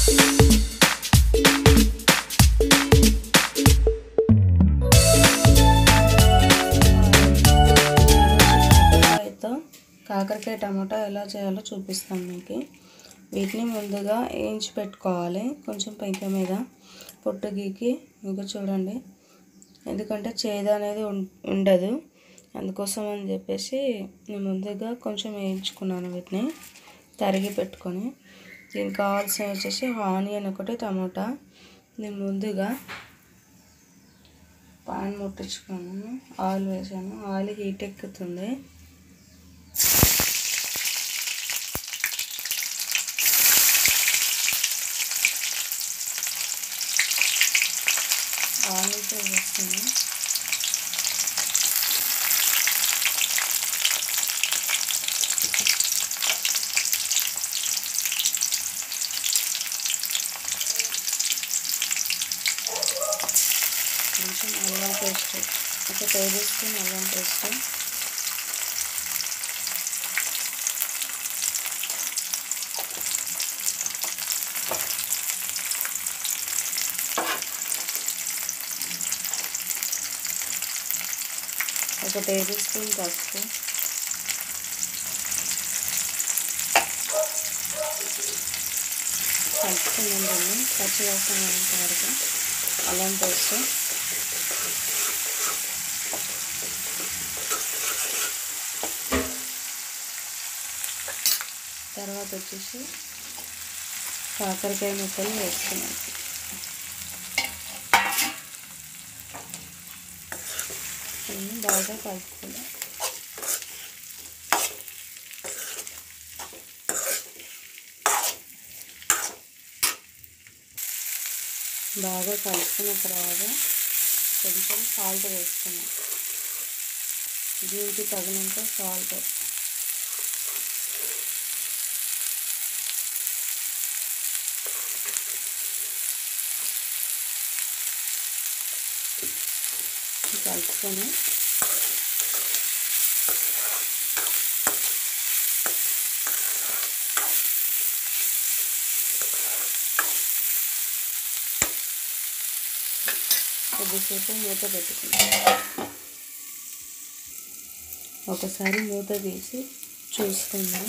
అయితే కాకరకాయ టమాటా ఎలా చేయాలో చూపిస్తాం మీకు వీటిని ముందుగా వేయించి పెట్టుకోవాలి కొంచెం పెంక మీద పొట్టు గీకి ఇంకా చూడండి ఎందుకంటే చేదు అనేది ఉం- ఉండదు అందుకోసం అని చెప్పేసి నేను ముందుగా కొంచెం వేయించుకున్నాను వీటిని తరిగి పెట్టుకొని దీనికి కావాల్సినవి వచ్చేసి ఆనియన్ ఒకటి టమాటా నేను ముందుగా పాన్ ముట్టించుకున్నాను ఆయిల్ వేసాను ఆయిల్ హీట్ ఎక్కుతుంది ఆనియన్స్ వేస్తాను కొంచెం అల్లం పేస్ట్ ఒక టేబుల్ స్పూన్ అల్లం పేస్ట్ ఒక టేబుల్ స్పూన్ పసుపు కలుపుకున్నాం దీన్ని పచ్చి వాసన అయ్యేంత వరకు అల్లం పేస్ట్ తర్వాత వచ్చేసి కాకరకాయ ముక్కలు వేసుకున్నాం దీన్ని బాగా కలుపుకున్నాం బాగా కలుపుకున్న తర్వాత కొంచెం సాల్ట్ వేసుకున్నాం దీనికి తగినంత సాల్ట్ కలుపుకొని కొద్దిసేపు మూత పెట్టుకుంటాం ఒకసారి మూత తీసి చూసుకుందాం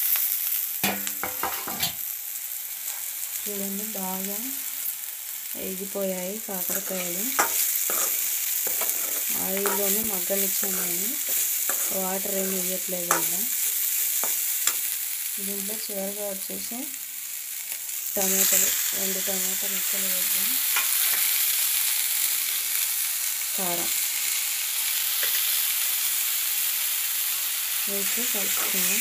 చూడండి బాగా వేగిపోయాయి కాకరకాయలు ఆయిల్లోనే మగ్గనిచ్చాను నేను వాటర్ ఏమి వేయట్లేదు అలా దీంట్లో చివరిగా వచ్చేసి టమాటాలు రెండు టమాటా ముక్కలు వేద్దాం కారం వేసి కలుపుకుందాం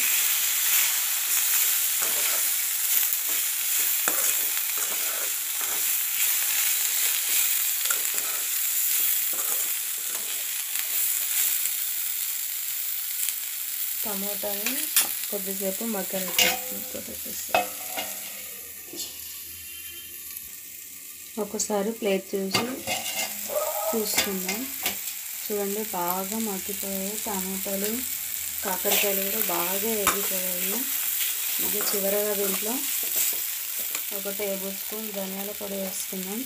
టమాటాని కొద్దిసేపు మగ్గనిచ్చేసి ఒకసారి ప్లేట్ చూసి చూసుకుందాం చూడండి బాగా మగ్గిపోయాయి టమాటాలు కాకరకాయలు కూడా బాగా వేగిపోయాయి ఇది చివరగా దీంట్లో ఒక టేబుల్ స్పూన్ ధనియాల పొడి వేసుకుందాం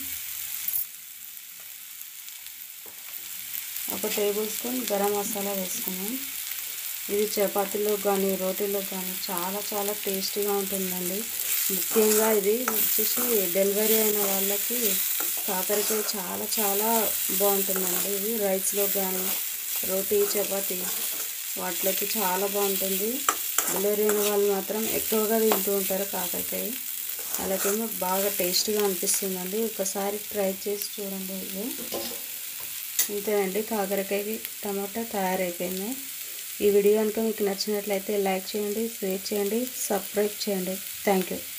ఒక టేబుల్ స్పూన్ గరం మసాలా వేసుకుందాం ఇది చపాతీలో కానీ రోటీలో కానీ చాలా చాలా టేస్టీగా ఉంటుందండి ముఖ్యంగా ఇది వచ్చేసి డెలివరీ అయిన వాళ్ళకి కాకరకాయ చాలా చాలా బాగుంటుందండి ఇది రైస్లో కానీ రోటీ చపాతీ వాటిలోకి చాలా బాగుంటుంది డెలివరీ అయిన వాళ్ళు మాత్రం ఎక్కువగా తింటూ ఉంటారు కాకరకాయ అలాగేమో బాగా టేస్ట్గా అనిపిస్తుందండి ఒకసారి ట్రై చేసి చూడండి ఇది ఇంతేనండి కాకరకాయ టమాటా తయారైపోయింది ఈ వీడియో కనుక మీకు నచ్చినట్లయితే లైక్ చేయండి షేర్ చేయండి సబ్స్క్రైబ్ చేయండి థ్యాంక్ యూ